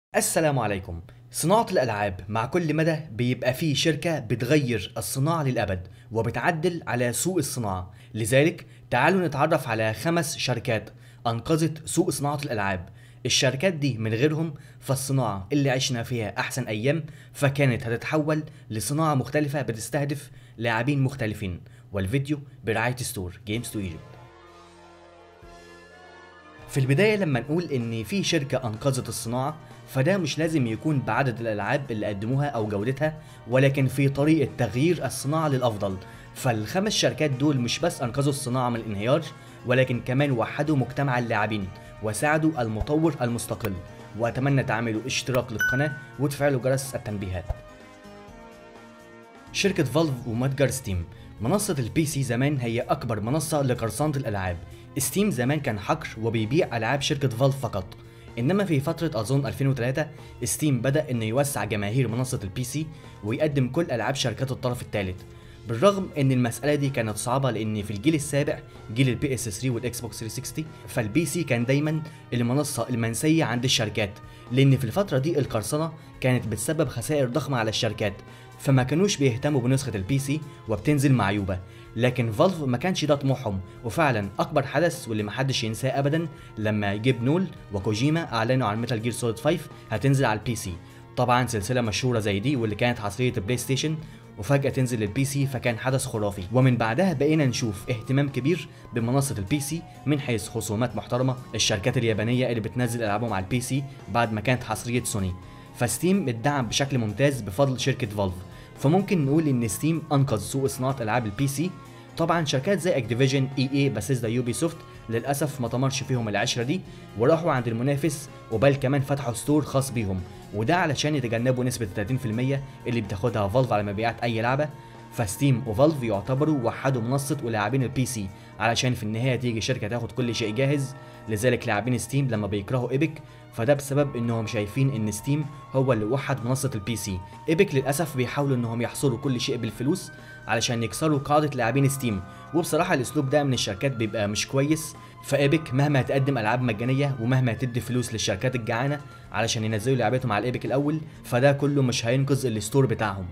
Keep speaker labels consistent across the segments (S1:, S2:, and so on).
S1: السلام عليكم صناعة الألعاب مع كل مدى بيبقى فيه شركة بتغير الصناعة للأبد وبتعدل على سوق الصناعة لذلك تعالوا نتعرف على خمس شركات أنقذت سوق صناعة الألعاب الشركات دي من غيرهم فالصناعة اللي عشنا فيها أحسن أيام فكانت هتتحول لصناعة مختلفة بتستهدف لاعبين مختلفين والفيديو برعاية ستور جيمز تو ايجيبت في البداية لما نقول إن في شركة أنقذت الصناعة فده مش لازم يكون بعدد الألعاب اللي قدموها أو جودتها ولكن في طريقة تغيير الصناعة للأفضل فالخمس شركات دول مش بس أنقذوا الصناعة من الانهيار ولكن كمان وحدوا مجتمع اللاعبين وساعدوا المطور المستقل وأتمنى تعملوا اشتراك للقناة وتفعلوا جرس التنبيهات شركة فالف ومتجر ستيم منصة البي سي زمان هي أكبر منصة لقرصنة الألعاب ستيم زمان كان حقر وبيبيع ألعاب شركة فالف فقط إنما في فترة أظن 2003 ستيم بدأ إنه يوسع جماهير منصة البي سي ويقدم كل ألعاب شركات الطرف الثالث بالرغم ان المساله دي كانت صعبه لان في الجيل السابع جيل البي اس 3 والاكس بوكس 360 فالبي سي كان دايما المنصه المنسيه عند الشركات لان في الفتره دي القرصنه كانت بتسبب خسائر ضخمه على الشركات فما كانوش بيهتموا بنسخه البي سي وبتنزل معيوبه لكن فالف ما كانش ده طموحهم وفعلا اكبر حدث واللي محدش ينساه ابدا لما جيب نول وكوجيما اعلنوا عن ميتال جير سوليد 5 هتنزل على البي سي طبعا سلسله مشهوره زي دي واللي كانت حصريه البلاي ستيشن وفجأة تنزل البي سي فكان حدث خرافي ومن بعدها بقينا نشوف اهتمام كبير بمنصة البي سي من حيث خصومات محترمة الشركات اليابانية اللي بتنزل ألعابهم على البي سي بعد ما كانت حصرية سوني فستيم اتدعم بشكل ممتاز بفضل شركة فالف فممكن نقول ان ستيم انقذ سوق صناعة العاب البي سي طبعا شركات زي اكتيفيجن اي اي باسيسدا يوبي سوفت للاسف ما طمرش فيهم العشره دي وراحوا عند المنافس وبل كمان فتحوا ستور خاص بيهم وده علشان يتجنبوا نسبه 30% اللي بتاخدها فالف على مبيعات اي لعبه فستيم وفالف يعتبروا وحدوا منصه ولاعبين البي سي علشان في النهايه تيجي شركه تاخد كل شيء جاهز لذلك لاعبين ستيم لما بيكرهوا ايبك فده بسبب انهم شايفين ان ستيم هو اللي وحد منصه البي سي ايبك للاسف بيحاولوا انهم يحصروا كل شيء بالفلوس علشان يكسروا قاعده لاعبين ستيم وبصراحه الاسلوب ده من الشركات بيبقى مش كويس فايبك مهما تقدم العاب مجانيه ومهما تدي فلوس للشركات الجعانه علشان ينزلوا لعبتهم على الايبك الاول فده كله مش هينقذ الستور بتاعهم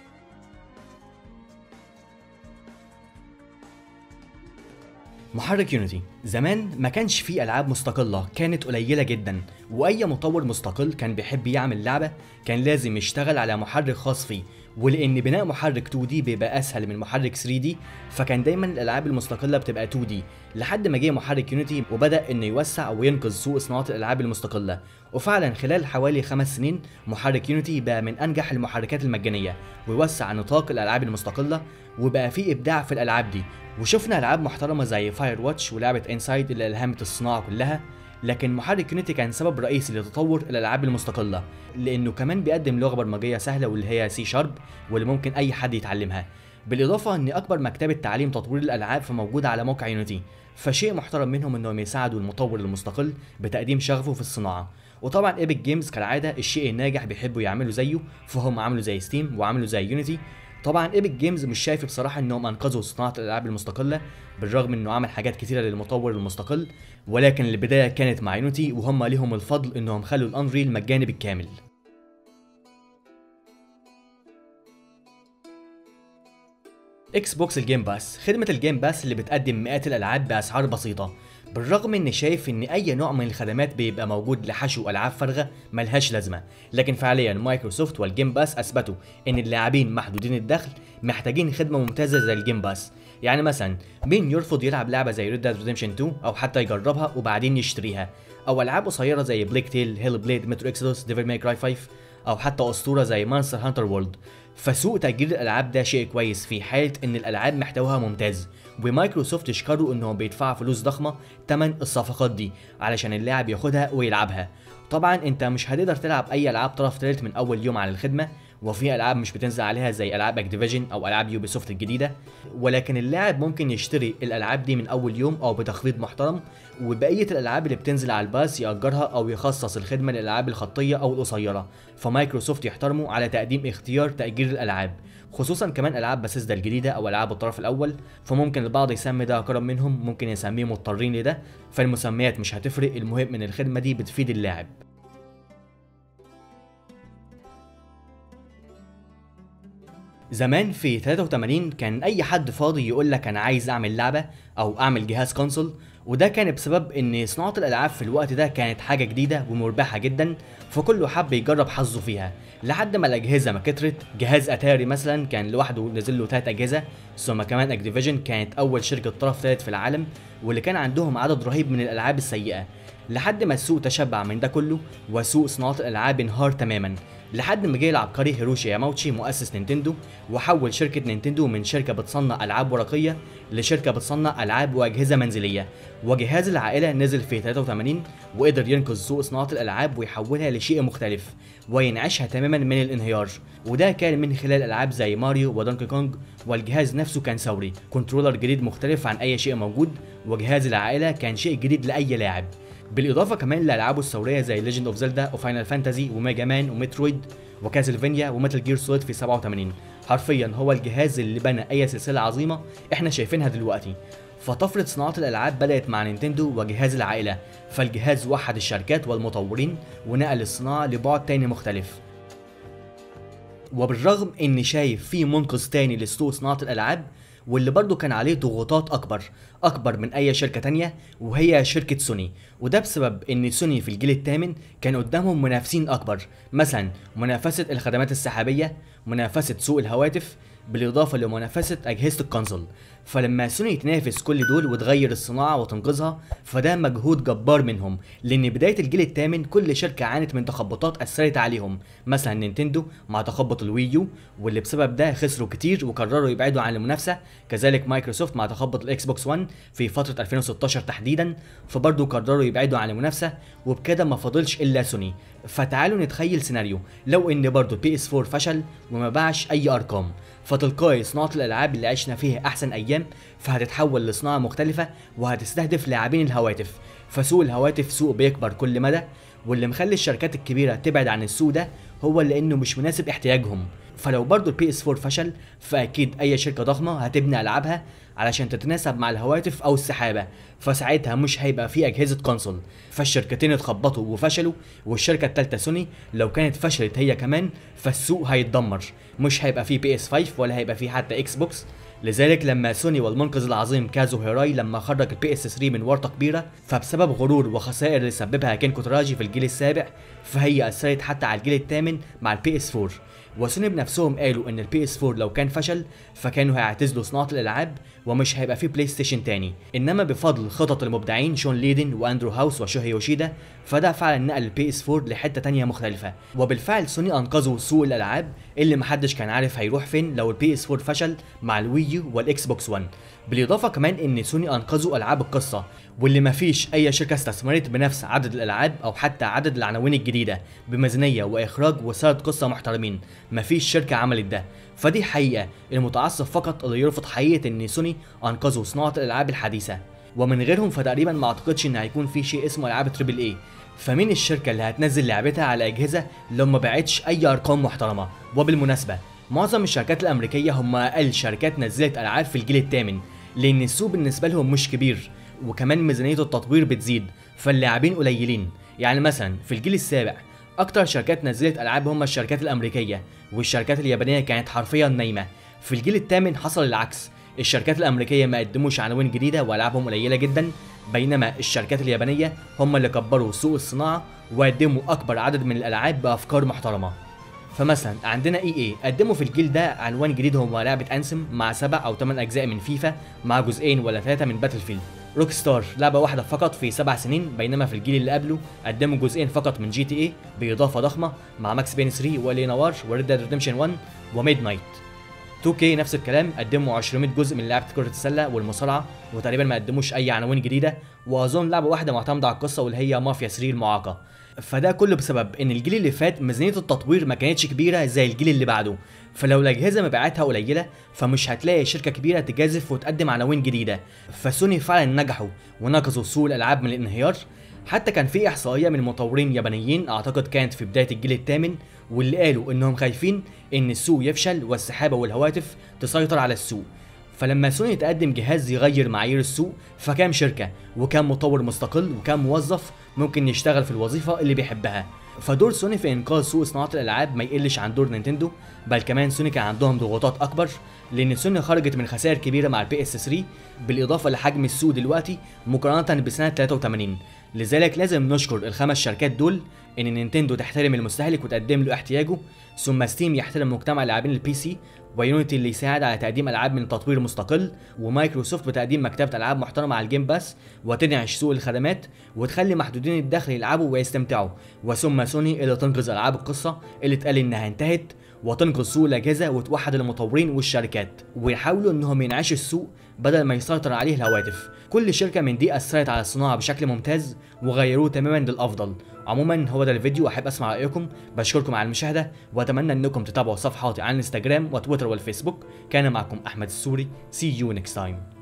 S1: محرك يونيتي زمان ما كانش فيه العاب مستقله كانت قليله جدا واي مطور مستقل كان بيحب يعمل لعبه كان لازم يشتغل على محرك خاص فيه ولان بناء محرك 2 دي بيبقى اسهل من محرك 3 دي فكان دايما الالعاب المستقله بتبقى 2 دي لحد ما جه محرك يونيتي وبدا انه يوسع وينقذ سوق صناعه الالعاب المستقله وفعلا خلال حوالي خمس سنين محرك يونيتي بقى من انجح المحركات المجانيه ويوسع نطاق الالعاب المستقله وبقى فيه ابداع في الالعاب دي وشفنا العاب محترمه زي فاير واتش ولعبه انسايد اللي الهمت الصناعه كلها لكن محرك يونيتي كان سبب رئيسي لتطور الالعاب المستقله لانه كمان بيقدم لغه برمجيه سهله واللي هي سي شارب واللي ممكن اي حد يتعلمها بالاضافه ان اكبر مكتبه تعليم تطوير الالعاب فموجوده على موقع يونيتي فشيء محترم منهم انهم يساعدوا المطور المستقل بتقديم شغفه في الصناعه وطبعا ايبك جيمز كالعاده الشيء الناجح بيحبوا يعملوا زيه فهم عملوا زي ستيم وعملوا زي يونيتي طبعا ايبك جيمز مش شايف بصراحه انهم انقذوا صناعه الالعاب المستقله بالرغم انه عمل حاجات كتيره للمطور المستقل ولكن البدايه كانت مع يونيتي وهم ليهم الفضل انهم خلوا الانريل مجاني بالكامل اكس بوكس الجيم باس خدمة الجيم باس اللي بتقدم مئات الالعاب باسعار بسيطة بالرغم اني شايف ان اي نوع من الخدمات بيبقى موجود لحشو العاب فارغه ملهاش لازمه لكن فعليا مايكروسوفت والجيم باس اثبتوا ان اللاعبين محدودين الدخل محتاجين خدمه ممتازه زي الجيم باس يعني مثلا مين يرفض يلعب لعبه زي ريد ديد ريدمشن 2 او حتى يجربها وبعدين يشتريها او العاب قصيره زي بليك تيل هيل بليد مترو اكسودوس ديفل ماي كراي 5 او حتى اسطوره زي مانستر هانتر وورلد فسوق تأجير الألعاب ده شيء كويس في حالة إن الألعاب محتواها ممتاز ومايكروسوفت يشكروا إنهم بيدفعوا فلوس ضخمة تمن الصفقات دي علشان اللاعب ياخدها ويلعبها طبعا انت مش هتقدر تلعب اي العاب طرف ثالث من اول يوم على الخدمه وفي العاب مش بتنزل عليها زي العاب اكتيفيجن او العاب يوبي سوفت الجديده ولكن اللاعب ممكن يشتري الالعاب دي من اول يوم او بتخفيض محترم وبقيه الالعاب اللي بتنزل على الباس ياجرها او يخصص الخدمه للالعاب الخطيه او القصيره فمايكروسوفت يحترموا على تقديم اختيار تاجير الالعاب خصوصا كمان العاب باسيسدا الجديده او العاب الطرف الاول فممكن البعض يسمي ده كرم منهم ممكن يسميه مضطرين لده فالمسميات مش هتفرق المهم ان الخدمه دي بتفيد اللاعب زمان في 83 كان اي حد فاضي يقول لك انا عايز اعمل لعبه او اعمل جهاز كونسول وده كان بسبب ان صناعه الالعاب في الوقت ده كانت حاجه جديده ومربحه جدا فكله حب يجرب حظه فيها لحد ما الاجهزه ما كترت جهاز اتاري مثلا كان لوحده نزل له ثلاث اجهزه ثم كمان اكتيفيجن كانت اول شركه طرف ثالث في العالم واللي كان عندهم عدد رهيب من الالعاب السيئه لحد ما السوق تشبع من ده كله وسوق صناعه الالعاب انهار تماما لحد ما جه العبقري هيروشي ياماوتشي مؤسس نينتندو وحول شركة نينتندو من شركة بتصنع ألعاب ورقية لشركة بتصنع ألعاب وأجهزة منزلية وجهاز العائلة نزل في 83 وقدر ينقذ سوق صناعة الألعاب ويحولها لشيء مختلف وينعشها تماما من الانهيار وده كان من خلال ألعاب زي ماريو ودونكي كونج والجهاز نفسه كان ثوري كنترولر جديد مختلف عن أي شيء موجود وجهاز العائلة كان شيء جديد لأي لاعب بالاضافه كمان لالعابه الثوريه زي ليجند اوف زيلدا وفاينل فانتازي وميجا مان ومترويد وكاسلفينيا وميتال جير سوليد في 87 حرفيا هو الجهاز اللي بنى اي سلسله عظيمه احنا شايفينها دلوقتي فطفرة صناعة الألعاب بدأت مع نينتندو وجهاز العائلة فالجهاز وحد الشركات والمطورين ونقل الصناعة لبعد تاني مختلف وبالرغم اني شايف في منقذ تاني لسوق صناعة الألعاب واللي برضه كان عليه ضغوطات اكبر اكبر من اي شركه تانية وهي شركه سوني وده بسبب ان سوني في الجيل الثامن كان قدامهم منافسين اكبر مثلا منافسه الخدمات السحابيه منافسه سوق الهواتف بالاضافه لمنافسه اجهزه الكونسول فلما سوني تنافس كل دول وتغير الصناعه وتنقذها فده مجهود جبار منهم لان بدايه الجيل الثامن كل شركه عانت من تخبطات اثرت عليهم مثلا نينتندو مع تخبط الويو واللي بسبب ده خسروا كتير وقرروا يبعدوا عن المنافسه كذلك مايكروسوفت مع تخبط الاكس بوكس 1 في فتره 2016 تحديدا فبرضه قرروا يبعدوا عن المنافسه وبكده ما فاضلش الا سوني فتعالوا نتخيل سيناريو لو ان برضه بي اس 4 فشل وما باعش اي ارقام فتلقائي صناعة الألعاب اللي عشنا فيها أحسن أيام فهتتحول لصناعة مختلفة وهتستهدف لاعبين الهواتف فسوق الهواتف سوق بيكبر كل مدى واللي مخلي الشركات الكبيرة تبعد عن السوق ده هو لأنه مش مناسب احتياجهم فلو برضه البي اس 4 فشل فأكيد أي شركة ضخمة هتبني ألعابها علشان تتناسب مع الهواتف أو السحابة فساعتها مش هيبقى في أجهزة كونسول فالشركتين اتخبطوا وفشلوا والشركة التالتة سوني لو كانت فشلت هي كمان فالسوق هيتدمر مش هيبقى فيه بي اس 5 ولا هيبقى فيه حتى اكس بوكس لذلك لما سوني والمنقذ العظيم كازو هيراي لما خرج البي اس 3 من ورطه كبيره فبسبب غرور وخسائر اللي سببها كين كوتراجي في الجيل السابع فهي اثرت حتى على الجيل الثامن مع البي اس 4 وسوني بنفسهم قالوا ان البي اس 4 لو كان فشل فكانوا هيعتزلوا صناعه الالعاب ومش هيبقى فيه بلاي ستيشن تاني انما بفضل خطط المبدعين شون ليدن واندرو هاوس وشوهي يوشيدا فده فعلا نقل البي اس 4 لحته تانية مختلفه وبالفعل سوني انقذوا سوق الالعاب اللي محدش كان عارف هيروح فين لو البي اس 4 فشل مع الويو والاكس بوكس 1 بالاضافه كمان ان سوني انقذوا العاب القصه واللي مفيش اي شركه استثمرت بنفس عدد الالعاب او حتى عدد العناوين الجديده بميزانيه واخراج وسرد قصه محترمين مفيش شركه عملت ده فدي حقيقه المتعصب فقط اللي يرفض حقيقه ان سوني انقذوا صناعه الالعاب الحديثه ومن غيرهم فتقريبا ما اعتقدش ان هيكون في شيء اسمه العاب تريبل اي فمين الشركه اللي هتنزل لعبتها على اجهزه لو ما باعتش اي ارقام محترمه وبالمناسبه معظم الشركات الامريكيه هم اقل شركات نزلت العاب في الجيل الثامن لان السوق بالنسبه لهم مش كبير وكمان ميزانيه التطوير بتزيد فاللاعبين قليلين يعني مثلا في الجيل السابع اكتر شركات نزلت العاب هم الشركات الامريكيه والشركات اليابانيه كانت حرفيا نايمه في الجيل الثامن حصل العكس الشركات الامريكيه ما قدموش عناوين جديده والعابهم قليله جدا بينما الشركات اليابانيه هم اللي كبروا سوق الصناعه وقدموا اكبر عدد من الالعاب بافكار محترمه فمثلا عندنا اي اي قدموا في الجيل ده عنوان جديد هو لعبه انسم مع سبع او ثمان اجزاء من فيفا مع جزئين ولا ثلاثه من باتل فيلد روك ستار لعبه واحده فقط في سبع سنين بينما في الجيل اللي قبله قدموا جزئين فقط من جي تي اي باضافه ضخمه مع ماكس بين 3 ولي نوار وريد ديد ريدمشن 1 وميد نايت 2K نفس الكلام قدموا 200 جزء من لعبه كره السله والمصارعه وتقريبا ما قدموش اي عناوين جديده واظن لعبه واحده معتمده على القصه واللي هي مافيا 3 المعاقه فده كله بسبب ان الجيل اللي فات ميزانيه التطوير ما كانتش كبيره زي الجيل اللي بعده فلو الاجهزه مبيعاتها قليله فمش هتلاقي شركه كبيره تجازف وتقدم عناوين جديده فسوني فعلا نجحوا ونقذوا سوق الالعاب من الانهيار حتى كان في احصائيه من مطورين يابانيين اعتقد كانت في بدايه الجيل الثامن واللي قالوا انهم خايفين ان السوق يفشل والسحابه والهواتف تسيطر على السوق فلما سوني تقدم جهاز يغير معايير السوق فكام شركه وكام مطور مستقل وكام موظف ممكن يشتغل في الوظيفه اللي بيحبها فدور سوني في انقاذ سوق صناعه الالعاب ما يقلش عن دور نينتندو بل كمان سوني كان عندهم ضغوطات اكبر لان سوني خرجت من خسائر كبيره مع البي اس 3 بالاضافه لحجم السوق دلوقتي مقارنه بسنه 83 لذلك لازم نشكر الخمس شركات دول ان نينتندو تحترم المستهلك وتقدم له احتياجه ثم ستيم يحترم مجتمع لاعبين البي سي ويونيتي اللي يساعد على تقديم العاب من تطوير مستقل ومايكروسوفت بتقديم مكتبه العاب محترمه على الجيم باس وتنعش سوق الخدمات وتخلي محدودين الدخل يلعبوا ويستمتعوا وثم سوني اللي تنقذ العاب القصه اللي اتقال انها انتهت وتنقذ سوق الاجهزه وتوحد المطورين والشركات ويحاولوا انهم ينعشوا السوق بدل ما يسيطر عليه الهواتف كل شركه من دي اثرت على الصناعه بشكل ممتاز وغيروه تماما للافضل عموما هو ده الفيديو واحب اسمع رايكم بشكركم على المشاهده واتمنى انكم تتابعوا صفحاتي على الانستجرام وتويتر والفيسبوك كان معكم احمد السوري see you next time